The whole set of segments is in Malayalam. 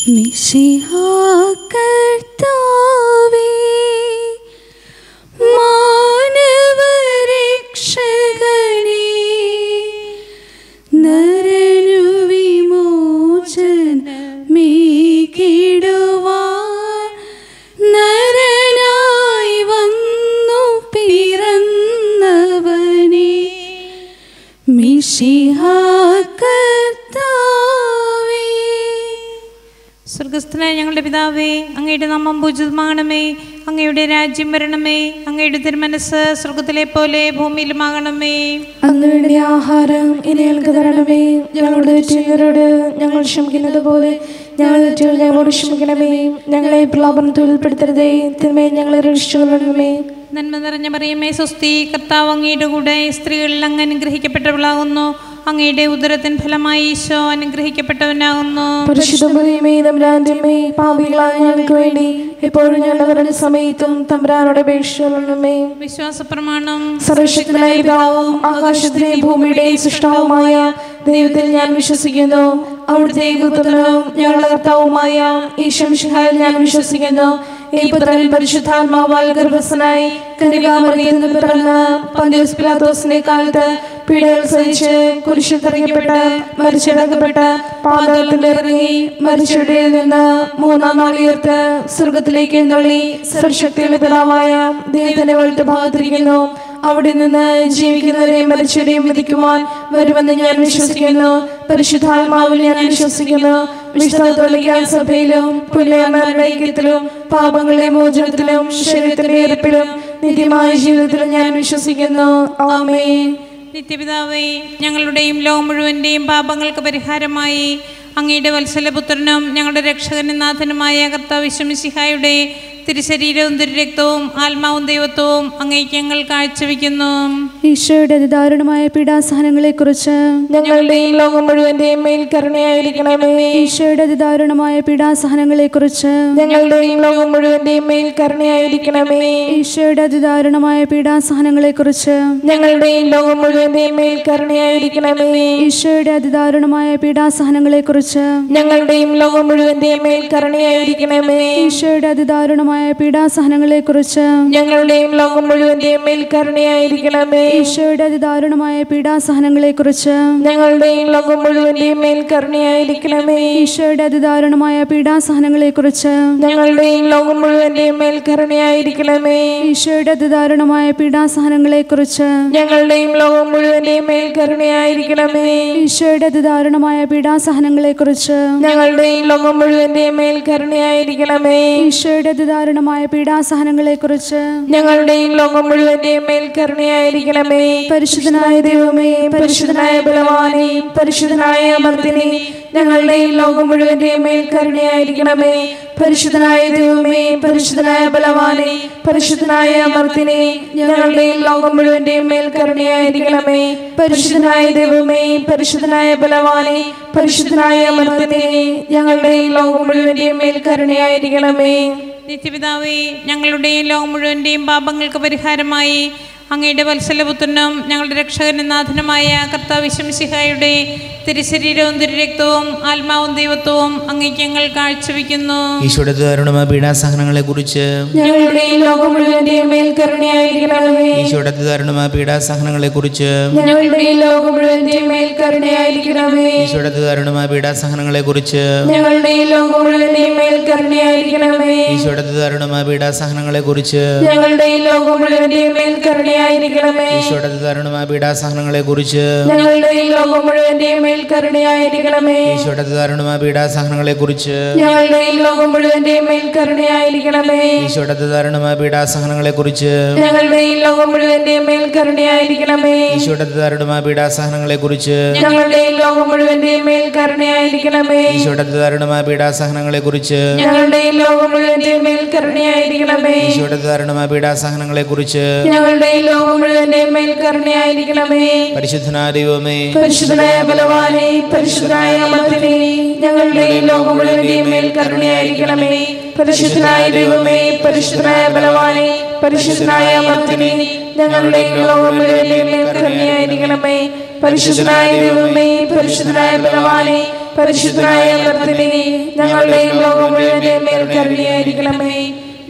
മിശിഹാ കർത്താവേ മാനവരക്ഷകനേ നരനു വിമോചനമേകിടുവാൻ നരനായി വന്നു പിറന്നവനേ മിശിഹാ കർത്താവേ സ്വർഗസ്ഥനായ ഞങ്ങളുടെ പിതാവേ അങ്ങയുടെ നാമം പൂജിതമാകണമേ അങ്ങയുടെ രാജ്യം വരണമേ അങ്ങയുടെ തിരുമനസ് സ്വർഗത്തിലെ പോലെ ഭൂമിയിലുമാകണമേ അന്ന് വേണ്ടി ആഹാരം ഇനി ഞങ്ങൾക്ക് തരണമേ ഞങ്ങളുടെ ചെയ്യുന്നവരോട് ഞങ്ങൾ ക്ഷമിക്കുന്നത് പോലെ ഞങ്ങൾ തെറ്റുകൾ ഞങ്ങളോട് ക്ഷമിക്കണമേ ഞങ്ങളെ പ്രലോഭനത്തിൽ ഉൾപ്പെടുത്തരുതേ തിന്മയെ ഞങ്ങളെ രക്ഷിച്ചുകൊള്ളണമേ നന്മ നിറഞ്ഞ പറയുമേ സ്വസ്തി കർത്താവ് അങ്ങയുടെ കൂടെ സ്ത്രീകളിൽ അങ്ങ് അനുഗ്രഹിക്കപ്പെട്ടവളാകുന്നു അങ്ങയുടെ ഉദരത്തിൻ ഫലമായി ഈശോ അനുഗ്രഹിക്കപ്പെട്ടവനാകുന്നു പരിശുദ്ധമേ തമ്പുരാന്റെമേ പാപികളായ ഞങ്ങൾക്ക് വേണ്ടി എപ്പോഴും ഞങ്ങളുടെ മരണ സമയത്തും തമ്പുരാനോട് അപേക്ഷിച്ചുകൊള്ളണമേ വിശ്വാസ പ്രമാണം സർവശക്തനായ പിതാവും ആകാശത്തിലെ ഭൂമിയുടെ സൃഷ്ടാവുമായ ദൈവത്തിൽ ഞാൻ വിശ്വസിക്കുന്നു അവിടുത്തെ പുത്രനും ഞങ്ങളുടെ കർത്താവുമായ ഈശംഷിഹായിൽ ഞാൻ വിശ്വസിക്കുന്നു ഈ പുത്രൻ പരിശുദ്ധാത്മാവാൽ ഗർഭസ്ഥനായി കന്യകാമറിയിൽ നിന്ന് പിറന്ന് പന്തിയോസ് പിലാത്തോസിന്റെ കാലത്ത് പീഡകൾ സഹിച്ച് കുരിശിൽ തറയ്ക്കപ്പെട്ട് മരിച്ചടക്കപ്പെട്ട് പാതാളത്തിൽ ഇറങ്ങി മരിച്ചവരുടെ നിന്ന് മൂന്നാം നാൾ ഉയർത്ത് സ്വർഗത്തിലേക്ക് എഴുന്നള്ളി സർവശക്തിയുടെ പിതാവായ ദൈവത്തിന്റെ വലത്ത് ഭാഗത്തിരിക്കുന്നു അവിടെ നിന്ന് ജീവിക്കുന്നവരെയും മരിച്ചവരെയും വിധിക്കുവാൻ വരുമെന്ന് ഞാൻ വിശ്വസിക്കുന്നു പരിശുദ്ധാത്മാവിൽ ഞാൻ വിശ്വസിക്കുന്നു വിശുദ്ധ സഭയിലും പുല്യന്മാരുടെ ഐക്യത്തിലും പാപങ്ങളുടെ മോചനത്തിലും ശരീരത്തിന്റെ ഇറപ്പിലും നിത്യമായ ജീവിതത്തിലും ഞാൻ വിശ്വസിക്കുന്നു ആമേ നിത്യപിതാവേ ഞങ്ങളുടെയും ലോകം മുഴുവൻ്റെയും പാപങ്ങൾക്ക് പരിഹാരമായി അങ്ങയുടെ വത്സലപുത്രനും ഞങ്ങളുടെ രക്ഷകനും നാഥനുമായ കർത്താവ് വിശ്വമിസിഹായുടെ തിരുശരീരവും തിരുരക്തവും ആത്മാവും ദൈവത്വവും അങ്ങേക്ക് ഞങ്ങൾ കാഴ്ചവെക്കുന്നു ഈശോയുടെ അതിദാരുണമായ പീഡാസഹനങ്ങളെക്കുറിച്ച് ഞങ്ങളുടെയും ലോകം മുഴുവന്റെയും മേൽ കരുണയായിരിക്കണമേ ഈശോയുടെ അതിദാരുണമായ പീഡാസഹനങ്ങളെക്കുറിച്ച് ഞങ്ങളുടെയും ലോകം മുഴുവന്റെയും മേൽ കരുണയായിരിക്കണമേ ഈശോയുടെ അതിദാരുണമായ പീഡാസഹനങ്ങളെക്കുറിച്ച് ഞങ്ങളുടെയും ലോകം മുഴുവന്റെയും മേൽ കരുണയായിരിക്കണമേ ഈശോയുടെ അതിദാരുണമായ പീഡാസഹനങ്ങളെക്കുറിച്ച് ഞങ്ങളുടെയും ലോകം മുഴുവന്റെയും മേൽ കരുണയായിരിക്കണമേ ഈശോയുടെ അതിദാരുണമായ പീഡാസഹനങ്ങളെക്കുറിച്ച് ഞങ്ങളുടെയും ലോകം മുഴുവന്റെയും മേൽ കരുണയായിരിക്കണമേ ഈശോയുടെ അതിദാരുണമായ പീഡാസഹനങ്ങളെക്കുറിച്ച് ഞങ്ങളുടെയും ലോകം മുഴുവന്റെയും മേൽ കരുണയായിരിക്കണമേ ഈശോയുടെ അതിദാരുണമായ പീഡാസഹനങ്ങളെക്കുറിച്ച് ഞങ്ങളുടെയും ലോകം മുഴുവന്റെയും മേൽ കരുണയായിരിക്കണമേ ഈശോയുടെ അതിദാരുണമായ പീഡാസഹനങ്ങളെക്കുറിച്ച് ഞങ്ങളുടെയും ലോകം മുഴുവന്റെയും മേൽ കരുണയായിരിക്കണമേ ഈശോയുടെ അതിദാരുണമായ പീഡാസഹനങ്ങളെക്കുറിച്ച് ഞങ്ങളുടെയും ലോകം മുഴുവന്റെയും മേൽ കരുണയായിരിക്കണമേ ഈശോയുടെ അതിദാരുണമായ പീഡാസഹനങ്ങളെക്കുറിച്ച് ഞങ്ങളുടെയും ലോകം മുഴുവന്റെയും മേൽ കരുണയായിരിക്കണമേ പരിശുദ്ധനായ ദൈവമേ പരിശുദ്ധനായ ബലവാനെ പരിശുദ്ധനായ അമർത്തിനെ ഞങ്ങളുടെയും ലോകം മുഴുവന്റെയും മേൽ കരുണയായിരിക്കണമേ പരിശുദ്ധനായ ദൈവമേ പരിശുദ്ധനായ ബലവാനെ പരിശുദ്ധനായ അമർത്തിനെ ഞങ്ങളുടെയും ലോകം മുഴുവന്റെയും മേൽ കരുണയായിരിക്കണമേ പരിശുദ്ധനായ ദൈവമേ പരിശുദ്ധനായ ബലവാനെ പരിശുദ്ധനായ അമർത്തിനെ ഞങ്ങളുടെയും ലോകം മുഴുവന്റെയും മേൽ കരുണയായിരിക്കണമേ നിത്യപിതാവേ ഞങ്ങളുടെയും ലോകം മുഴുവൻ്റെയും പാപങ്ങൾക്ക് പരിഹാരമായി അങ്ങയുടെ വത്സലപുത്രനും ഞങ്ങളുടെ രക്ഷകനും നാഥനുമായ കർത്താവ് വിശംസിഹായുടെ തിരുശരീരവും തിരുരക്തവും ആത്മാവും ദൈവത്വവും അങ്ങേക്ക് ഞങ്ങൾ കാഴ്ചവെക്കുന്നു ഈശോയുടെ ദാരുണമായ പീഡാസഹനങ്ങളെ കുറിച്ച് ഞങ്ങളുടെയും ലോകം മുഴുവന്റെയും മേൽ കരുണയായിരിക്കണമേ ഈശോയുടെ ദാരുണമായ പീഡാസഹനങ്ങളെ കുറിച്ച് ഞങ്ങളുടെയും ലോകം മുഴുവന്റെയും മേൽ കരുണയായിരിക്കണമേ ഈശോയുടെ ദാരുണമായ പീഡാസഹനങ്ങളെ കുറിച്ച് ഞങ്ങളുടെയും ലോകം മുഴുവന്റെയും മേൽ കരുണയായിരിക്കണമേ ഈശോയുടെ ദാരുണമായ പീഡാസഹനങ്ങളെ കുറിച്ച് ഞങ്ങളുടെയും ലോകം മുഴുവന്റെയും മേൽ കരുണയായിരിക്കണമേ ഈശോയുടെ ദാരുണമായ പീഡാസഹനങ്ങളെ കുറിച്ച് ഞങ്ങളുടെയും ലോകം മുഴുവന്റെയും മേൽ കരുണയായിരിക്കണമേ ഈശോയുടെ ദാരുണമായ പീഡാസഹനങ്ങളെ കുറിച്ച് ഞങ്ങളുടെയും ലോകം മുഴുവന്റെയും മേൽ കരുണയായിരിക്കണമേ ഈശോയുടെ ദാരുണമായ പീഡാസഹനങ്ങളെ കുറിച്ച് ഞങ്ങളുടെയും ലോകം മുഴുവന്റെയും മേൽ കരുണയായിരിക്കണമേ ഈശോയുടെ ദാരുണമായ പീഡാസഹനങ്ങളെ കുറിച്ച് ഞങ്ങളുടെയും ലോകം മുഴുവന്റെയും മേൽ കരുണയായിരിക്കണമേ ഈശോയുടെ ദാരുണമായ പീഡാസഹനങ്ങളെ കുറിച്ച് ഞങ്ങളുടെയും ലോകം മുഴുവന്റെയും മേൽ കരുണയായിരിക്കണമേ ഈശോയുടെ ദാരുണമായ പീഡാസഹനങ്ങളെ കുറിച്ച് ഞങ്ങളുടെയും ലോകം മുഴുവന്റെയും മേൽ കരുണയായിരിക്കണമേ പരിശുദ്ധനായ ദൈവമേ പരിശുദ്ധനായ ബലവാനെ പരിശുദ്ധനായ അമർത്തിനെ ഞങ്ങളുടെയും ലോകം മുഴുവന്റെയും മേൽ കരുണയായിരിക്കണമേ പരിശുദ്ധനായ ദൈവമേ പരിശുദ്ധനായ ബലവാനെ പരിശുദ്ധനായ അമർത്തിനെ ഞങ്ങളുടെയും ലോകം മുഴുവന്റെയും മേൽ കരുണയായിരിക്കണമേ പരിശുദ്ധനായ ദൈവമേ പരിശുദ്ധനായ ബലവാനെ പരിശുദ്ധനായ അമർത്തിനെ ഞങ്ങളുടെയും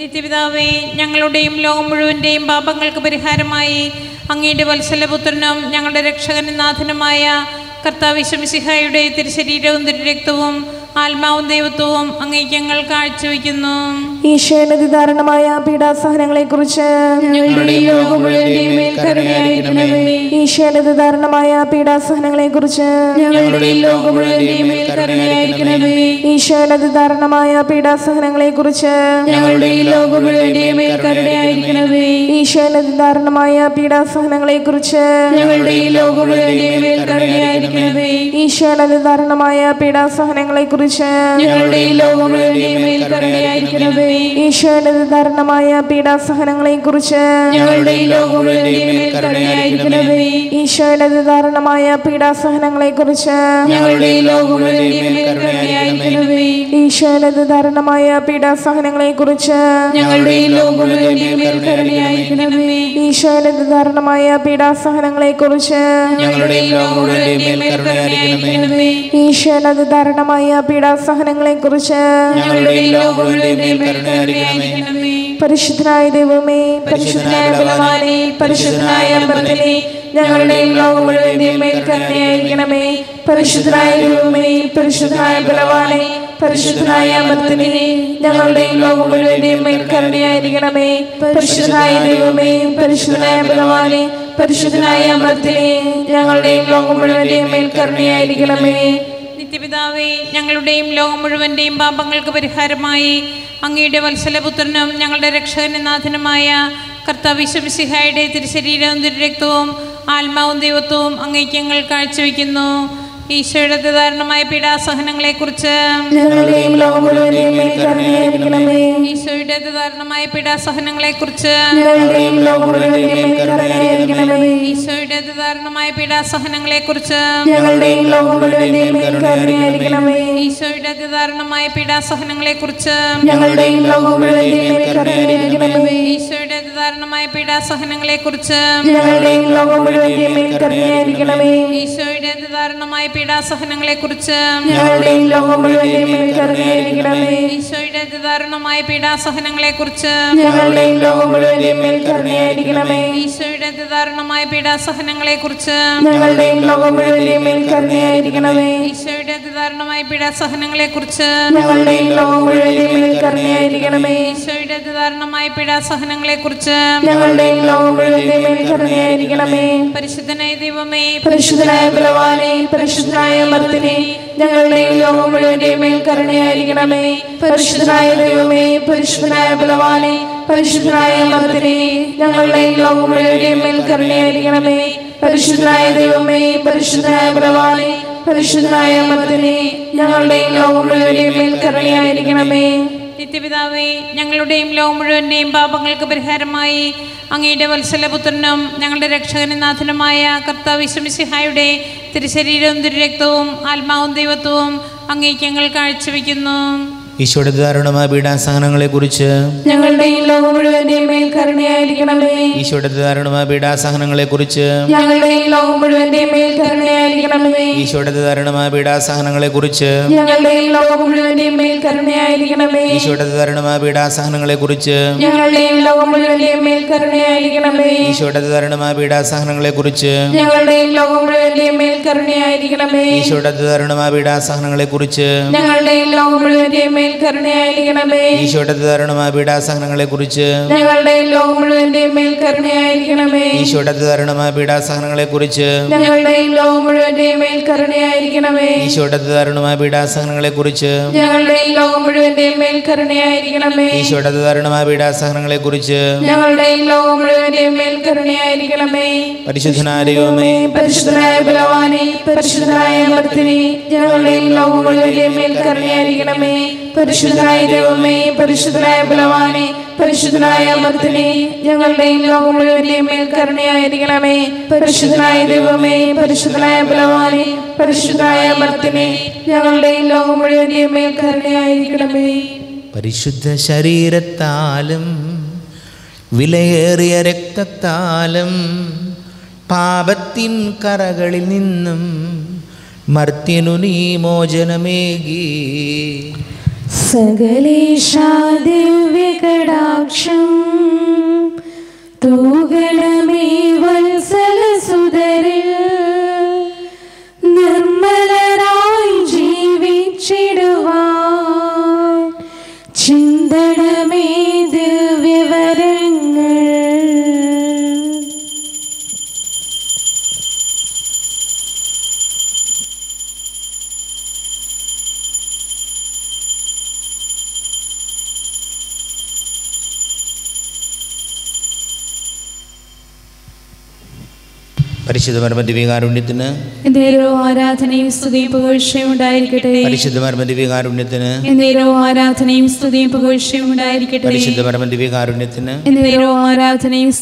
നിത്യപിതാവേ ഞങ്ങളുടെയും ലോകം മുഴുവൻ്റെയും പാപങ്ങൾക്ക് പരിഹാരമായി അങ്ങയുടെ വത്സലപുത്രനും ഞങ്ങളുടെ രക്ഷകനും നാഥനുമായ കർത്താവ് ശംസിഹായുടെ തിരുശരീരവും തിരുരക്തവും ആത്മാവും ദൈവത്വവും അങ്ങേക്ക് ഞങ്ങൾ കാഴ്ചവെക്കുന്നു ഈശോയുടെ ധാരണമായ പീഡാസഹനങ്ങളെ കുറിച്ച് ഞങ്ങളുടെയും ലോകം മുഴുവന്റെയും മേൽ കരുണയായിരിക്കണമേ ഈശോയുടെ ധാരണമായ പീഡാസഹനങ്ങളെ കുറിച്ച് ഞങ്ങളുടെയും ലോകം മുഴുവന്റെയും മേൽ കരുണയായിരിക്കണമേ ഈശോയുടെ ധാരണമായ പീഡാസഹനങ്ങളെ കുറിച്ച് ഞങ്ങളുടെയും ലോകം മുഴുവന്റെയും മേൽ കരുണയായിരിക്കണമേ ഈശോയുടെ ധാരണമായ പീഡാസഹനങ്ങളെ കുറിച്ച് ഞങ്ങളുടെയും ലോകം മുഴുവന്റെയും മേൽ കരുണയായിരിക്കണമേ ഈശോയുടെ ധാരണമായ പീഡാസഹനങ്ങളെ കുറിച്ച് ഞങ്ങളുടെയും ലോകം മുഴുവന്റെയും മേൽ കരുണയായിരിക്കണമേ ഈശോയുടെ ധാരണമായ പീഡാസഹനങ്ങളെ കുറിച്ച് ഞങ്ങളുടെയും ലോകം മുഴുവന്റെയും മേൽ കരുണയായിരിക്കണമേ ഈശോയുടെ ധാരണമായ പീഡാസഹനങ്ങളെ കുറിച്ച് ഞങ്ങളുടെയും ലോകം മുഴുവന്റെയും മേൽ കരുണയായിരിക്കണമേ ഈശോയുടെ ധാരണമായ പീഡാസഹനങ്ങളെ കുറിച്ച് ഞങ്ങളുടെയും ലോകം മുഴുവന്റെയും മേൽ കരുണയായിരിക്കണമേ ഈശോയുടെ ധാരണമായ പീഡാസഹനങ്ങളെ കുറിച്ച് ഞങ്ങളുടെയും ലോകം മുഴുവന്റെയും മേൽ കരുണയായിരിക്കണമേ ഈശോയുടെ ധാരണമായ പീഡാസഹനങ്ങളെ കുറിച്ച് ഞങ്ങളുടെയും ലോകം മുഴുവന്റെയും മേൽ കരുണയായിരിക്കണമേ പരിശുദ്ധനായ ദൈവമേ പരിശുദ്ധനായ ബലവാനെ പരിശുദ്ധനായ അമൃതനെ ഞങ്ങളുടെയും ലോകം മുഴുവന്റെയും മേൽ കരുണയായിരിക്കണമേ പരിശുദ്ധനായ ദൈവമേ പരിശുദ്ധനായ ബലവാനെ പരിശുദ്ധനായ അമൃതനെ ഞങ്ങളുടെയും ലോകം മുഴുവന്റെയും മേൽ കരുണയായിരിക്കണമേ പരിശുദ്ധനായ ദൈവമേ പരിശുദ്ധനായ ബലവാനെ പരിശുദ്ധനായ അമൃതനെ ഞങ്ങളുടെയും ലോകം മുഴുവന്റെയും മേൽ കരുണയായിരിക്കണമേ നിത്യപിതാവേ ഞങ്ങളുടെയും ലോകം മുഴുവൻ്റെയും പാപങ്ങൾക്ക് പരിഹാരമായി അങ്ങയുടെ വത്സലപുത്രനും ഞങ്ങളുടെ രക്ഷകനും നാഥനുമായ കർത്താവ് ശംസിഹായുടെ തിരുശരീരവും തിരുരക്തവും ആത്മാവും ദൈവത്വവും അങ്ങേക്ക് ഞങ്ങൾ കാഴ്ചവെക്കുന്നു ഈശോയുടെ ദാരുണമായ പീഡാസഹനങ്ങളെക്കുറിച്ച് ഞങ്ങളുടെയും ലോകം മുഴുവന്റെയും മേൽ കരുണയായിരിക്കണമേ ഈശോയുടെ ദാരുണമായ പീഡാസഹനങ്ങളെക്കുറിച്ച് ഞങ്ങളുടെയും ലോകം മുഴുവന്റെയും മേൽ കരുണയായിരിക്കണമേ ഈശോയുടെ ദാരുണമായ പീഡാസഹനങ്ങളെക്കുറിച്ച് ഞങ്ങളുടെയും ലോകം മുഴുവന്റെയും മേൽ കരുണയായിരിക്കണമേ ഈശോയുടെ ദാരുണമായ പീഡാസഹനങ്ങളെക്കുറിച്ച് ഞങ്ങളുടെയും ലോകം മുഴുവന്റെയും മേൽ കരുണയായിരിക്കണമേ ഈശോയുടെ ദാരുണമായ പീഡാസഹനങ്ങളെക്കുറിച്ച് ഞങ്ങളുടെയും ലോകം മുഴുവന്റെയും മേൽ കരുണയായിരിക്കണമേ ഈശോയുടെ ദാരുണമായ പീഡാസഹനങ്ങളെക്കുറിച്ച് ഞങ്ങളുടെയും ലോകം മുഴുവന്റെയും മേൽ കരുണയായിരിക്കണമേ ഈശോയുടെ ദാരുണമായ പീഡാസഹനങ്ങളെക്കുറിച്ച് ഞങ്ങളുടെയും ലോകം മുഴുവന്റെയും മേൽ കരുണയായിരിക്കണമേ ഈശോയുടെ ദാരുണമായ പീഡാസഹനങ്ങളെക്കുറിച്ച് ഞങ്ങളുടെയും ലോകം മുഴുവന്റെയും മേൽ കരുണയായിരിക്കണമേ ഈശോയുടെ ദാരുണമായ പീഡാസഹനങ്ങളെക്കുറിച്ച് ഞങ്ങളുടെയും ലോകം മുഴുവന്റെയും മേൽ കരുണയായിരിക്കണമേ ഈശോയുടെ ദാരുണമായ പീഡാസഹനങ്ങളെക്കുറിച്ച് ഞങ്ങളുടെയും ലോകം മുഴുവന്റെയും മേൽ കരുണയായിരിക്കണമേ പരിശുദ്ധനായ ദൈവമേ പരിശുദ്ധനായ ബലവാനെ പരിശുദ്ധനായ മർത്തിനെ ഞങ്ങളുടെയും ലോകം മുഴുവന്റെയും മേൽ കരുണയായിരിക്കണമേ പരിശുദ്ധനായ ദൈവമേ പരിശുദ്ധനായ ബലവാനെ പരിശുദ്ധനായ മർത്തിനെ ഞങ്ങളുടെയും ലോകം മുഴുവന്റെയും മേൽ കരുണയായിരിക്കണമേ പരിശുദ്ധനായ ദൈവമേ പരിശുദ്ധനായ ബലവാനെ പരിശുദ്ധനായ മർത്തിനെ ഞങ്ങളുടെയും ലോകം മുഴുവന്റെയും മേൽ കരുണയായിരിക്കണമേ നിത്യപിതാവേ ഞങ്ങളുടെയും ലോകം മുഴുവൻ്റെയും പാപങ്ങൾക്ക് പരിഹാരമായി അങ്ങയുടെ വത്സലപുത്രനും ഞങ്ങളുടെ രക്ഷകനും നാഥനുമായ കർത്താവ് വിശ്വമിസിഹായുടെ തിരുശരീരവും തിരുരക്തവും ആത്മാവും ദൈവത്വവും അങ്ങേക്ക് ഞങ്ങൾ കാഴ്ചവെക്കുന്നു ഈശോയുടെ ദാരുണമായ പീഡാസഹനങ്ങളെക്കുറിച്ച് ഞങ്ങളുടെയും ലോകം മുഴുവന്റെയും മേൽ കരുണയായിരിക്കണമേ ഈശോയുടെ ദാരുണമായ പീഡാസഹനങ്ങളെക്കുറിച്ച് ഞങ്ങളുടെയും ലോകം മുഴുവന്റെയും മേൽ കരുണയായിരിക്കണമേ ഈശോയുടെ ദാരുണമായ പീഡാസഹനങ്ങളെക്കുറിച്ച് ഞങ്ങളുടെയും ലോകം മുഴുവന്റെയും മേൽ കരുണയായിരിക്കണമേ ഈശോയുടെ ദാരുണമായ പീഡാസഹനങ്ങളെക്കുറിച്ച് ഞങ്ങളുടെയും ലോകം മുഴുവന്റെയും മേൽ കരുണയായിരിക്കണമേ ഈശോയുടെ ദാരുണമായ പീഡാസഹനങ്ങളെക്കുറിച്ച് ഞങ്ങളുടെയും ലോകം മുഴുവന്റെയും മേൽ കരുണയായിരിക്കണമേ ഈശോയുടെ ദാരുണമായ പീഡാസഹനങ്ങളെക്കുറിച്ച് ഞങ്ങളുടെയും ലോകം മുഴുവന്റെയും മേൽ കരുണയായിരിക്കണമേ ഈശോയുടെ ദാരുണമായ പീഡാസഹനങ്ങളെക്കുറിച്ച് ഞങ്ങളുടെയും ലോകം മുഴുവന്റെയും മേൽ കരുണയായിരിക്കണമേ ഈശോയുടെ ദാരുണമായ പീഡാസഹനങ്ങളെക്കുറിച്ച് ഞങ്ങളുടെയും ലോകം മുഴുവന്റെയും മേൽ കരുണയായിരിക്കണമേ ഈശോയുടെ ദാരുണമായ പീഡാസഹനങ്ങളെക്കുറിച്ച് ഞങ്ങളുടെയും ലോകം മുഴുവന്റെയും മേൽ കരുണയായിരിക്കണമേ ഈശോയുടെ ദാരുണമായ പീഡാസഹനങ്ങളെക്കുറിച്ച് ഞങ്ങളുടെയും ലോകം മുഴുവന്റെയും മേൽ കരുണയായിരിക്കണമേ പരിശുദ്ധനായ ദൈവമേ പരിശുദ്ധനായ ബലവാനെ പരിശുദ്ധനായ അമർത്തിനെ ഞങ്ങളുടെയും ലോകം മുഴുവന്റെയും മേൽ കരുണയായിരിക്കണമേ പരിശുദ്ധനായ ദൈവമേ പരിശുദ്ധനായ ബലവാനെ പരിശുദ്ധനായ അമർത്തിനെ ഞങ്ങളുടെയും ലോകം മുഴുവന്റെയും മേൽ കരുണയായിരിക്കണമേ പരിശുദ്ധനായ ദൈവമേ പരിശുദ്ധനായ ബലവാനെ പരിശുദ്ധനായ അമർത്തിനെ ഞങ്ങളുടെയും ലോകം മുഴുവന്റെയും മേൽ കരുണയായിരിക്കണമേ പരിശുദ്ധ ശരീരത്താലും വിലയേറിയ രക്തത്താലും പാപത്തിൻ കറകളിൽ നിന്നും മർത്യനു നീ മോചനമേകി സകലേശാ ദിവ്യകടാ കടാക്ഷം തൂകണമേ വത്സലസുതരിൽ നിർമ്മലരായി ജീവിച്ചിടുവാൻ ചിന്തണമേ ദിവ്യവരങ്ങൾ പരിശുദ്ധ പരമ ദിവ്യകാരുണ്യത്തിന് എന്തേരോ ആരാധനയും സ്തുതിയും പുകഴ്ചയും ഉണ്ടായിരിക്കട്ടെ പരിശുദ്ധ പരമ ദിവ്യകാരുണ്യത്തിന് എന്തേരോ ആരാധനയും സ്തുതിയും പുകഴ്ചയും ഉണ്ടായിരിക്കട്ടെ പരിശുദ്ധ പരമ ദിവ്യകാരുണ്യത്തിന് എന്തേരോ ആരാധനയും